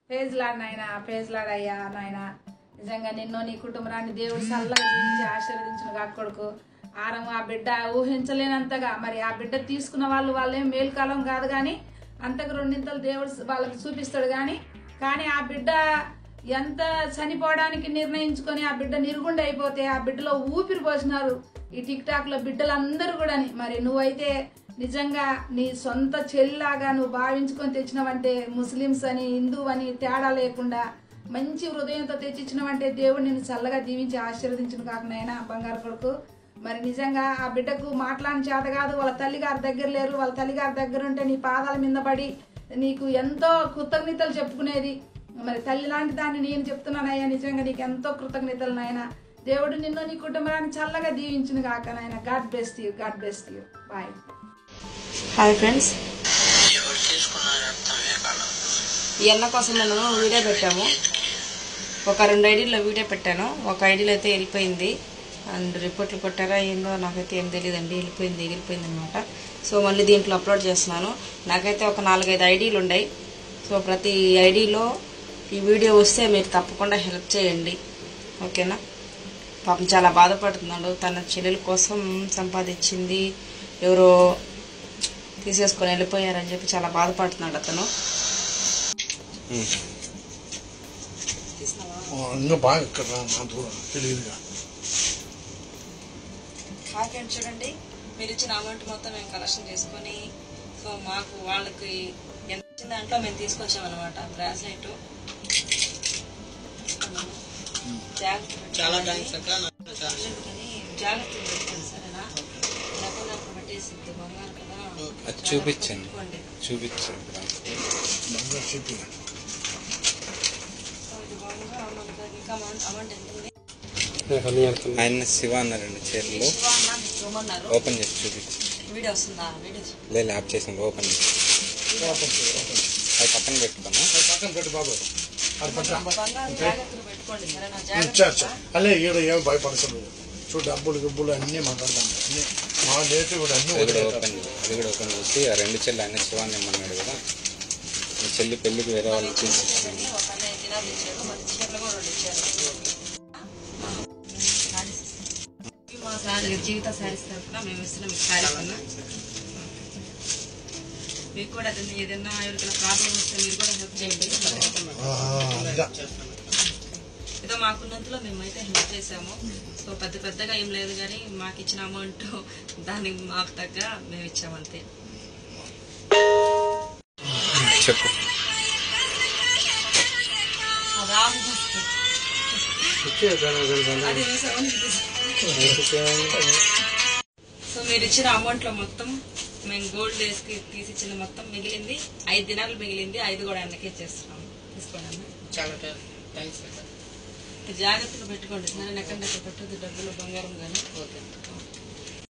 ఫేజ్లాడ్ నాయన ఫేజ్లాడ్ అయ్యా నాయన నిజంగా నిన్ను నీ కుటుంబాన్ని దేవుడు చల్లగా జీవించి ఆశీర్వదించిన కాక కొడుకు ఆరం ఆ బిడ్డ ఊహించలేనంతగా మరి ఆ బిడ్డ తీసుకున్న వాళ్ళు వాళ్ళేం మేలుకాలం కాదు కానీ అంతకు రెండింతలు దేవుడు వాళ్ళకి చూపిస్తాడు కానీ కానీ ఆ బిడ్డ ఎంత చనిపోవడానికి నిర్ణయించుకొని ఆ బిడ్డ నిరుగుండ అయిపోతే ఆ బిడ్డలో ఊపిరి పోసినారు ఈ టిక్ టాక్ లో బిడ్డలందరూ కూడా మరి నువ్వైతే నిజంగా నీ సొంత చెల్లిలాగా నువ్వు భావించుకొని తెచ్చినవంటే ముస్లిమ్స్ అని హిందూ అని తేడా లేకుండా మంచి హృదయంతో తెచ్చిచ్చినవంటే దేవుడు నిన్ను చల్లగా దీవించి ఆశీర్వదించిన కాకనైనా బంగారు కొడుకు మరి నిజంగా ఆ బిడ్డకు మాట్లాడిన చేత కాదు వాళ్ళ తల్లిగారి దగ్గర లేరు వాళ్ళ తల్లిగారి దగ్గర ఉంటే నీ పాదాల మీద పడి నీకు ఎంతో కృతజ్ఞతలు చెప్పుకునేది మరి తల్లి లాంటి దాన్ని నేను చెప్తున్నానయ్యా నిజంగా నీకు ఎంతో కృతజ్ఞతలు నాయన దేవుడు నిన్ను నీ కుటుంబాన్ని చల్లగా దీవించిన కాక నాయన God best you God best you bye hi friends ఎవరు తీసుకున్నారు అర్థమే కాదు ఈ అన్న కోసం నేను వీడియో పెట్టాము ఒక రెండు ఐడీలో వీడియో పెట్టాను ఒక ఐడీలో అయితే వెళ్ళిపోయింది అండ్ రిపోర్ట్లు కొట్టారా ఏందో నాకైతే ఏం తెలియదండి వెళ్ళిపోయింది ఎగిరిపోయింది అనమాట సో మళ్ళీ దీంట్లో అప్లోడ్ చేస్తున్నాను నాకైతే ఒక నాలుగైదు ఐడీలు ఉన్నాయి సో ప్రతి ఐడీలో ఈ వీడియో వస్తే మీరు తప్పకుండా హెల్ప్ చేయండి ఓకేనా పాపం చాలా బాధపడుతున్నాడు తన చెల్లెల కోసం సంపాదించింది ఎవరో తీసేసుకొని వెళ్ళిపోయారని చెప్పి చాలా బాధపడుతున్నాడు అతను ఇంకా బాగా ఇక్కడ రా, నా దూరం తెలియదుగా హాయ్ ఫ్రెండ్స్ చూడండి మీరు ఇచ్చిన అమౌంట్ మొత్తం మేము కలెక్షన్ చేసుకొని సో మాకు వాళ్ళకి ఎంత ఇచ్చిన దాంట్లో మేము తీసుకొచ్చామన్నమాట బ్రాస్లెట్ జాగ్రత్త చాలా థ్యాంక్స్ అక్క నాకు చాలా కానీ జాగ్రత్తగా పెట్టుకోండి సరేనా లేకుండా పట్టేసిద్ది బంగారు కదా అది చూపించండి పెట్టుకోండి చూపించండి బంగారు చెప్పి సో ఇది బాగుందా మనకి ఇంకా అమౌంట్ అమౌంట్ ఎంత ఉంది ఆయన శివ అన్నారండి చీరలు శివ అన్న మీకు ఇవ్వమన్నారు ఓపెన్ చేసి చూపించి వీడియో వస్తుందా వీడియో లేదు ల్యాప్ చేసిన ఓపెన్ చేసి అది పక్కన పెట్టుకున్నా పక్కన పెట్టు బాబు అది పట్ట బంగారు జాగ్రత్తగా పెట్టుకోండి సరేనా ఇచ్చా జాగ్రత్త అలే ఈడ ఏం భయపడసలు చూడు డబ్బులు గిబ్బులు అన్నీ మాట్లాడతాం అన్నీ మా డేట్ కూడా అన్నీ అది కూడా ఒకటే ఓపెన్ చేసి అది కూడా ఓపెన్ చేసి ఆ రెండు చెల్లి ఆయన శివాన్ని ఇమ్మన్నాడు కదా మీ చెల్లి పెళ్లికి వేరే వాళ్ళు తీసుకొచ్చాను ఒక అన్న దినాలు ఇచ్చారు మరి చీరలు కూడా రెండు ఇచ్చారు శారీస్ ఇవి మా శారీ జీవిత శారీస్ తరఫున మేము ఇస్తున్నాం ఈ శారీస్ అన్న మీకు కూడా ఏదైనా ఏదైనా ఎవరికైనా ప్రాబ్లం వస్తే మీరు కూడా హెల్ప్ చేయండి ఇదా. ఏదో మాకున్నంతలో మేమైతే హెల్ప్ చేసాము సో పెద్ద పెద్దగా ఏం లేదు కానీ మాకు ఇచ్చిన అమౌంట్ దానికి మాకు తగ్గ మేము ఇచ్చాము అంతే చెప్పు రాము అది వేసామని ఇది. సో మీరు ఇచ్చిన అమౌంట్ లో మొత్తం మేము గోల్డ్ వేసి తీసిచ్చిన మొత్తం మిగిలింది ఐదు దినాలు మిగిలింది ఐదు కూడా అన్నకే చేస్తున్నాము తీసుకోండి అన్న చాలా థ్యాంక్స్ అక్క జాగ్రత్తగా పెట్టుకోండి సరే ఎక్కడ పెట్టద్దు డబ్బులు బంగారం కానీ ఓకే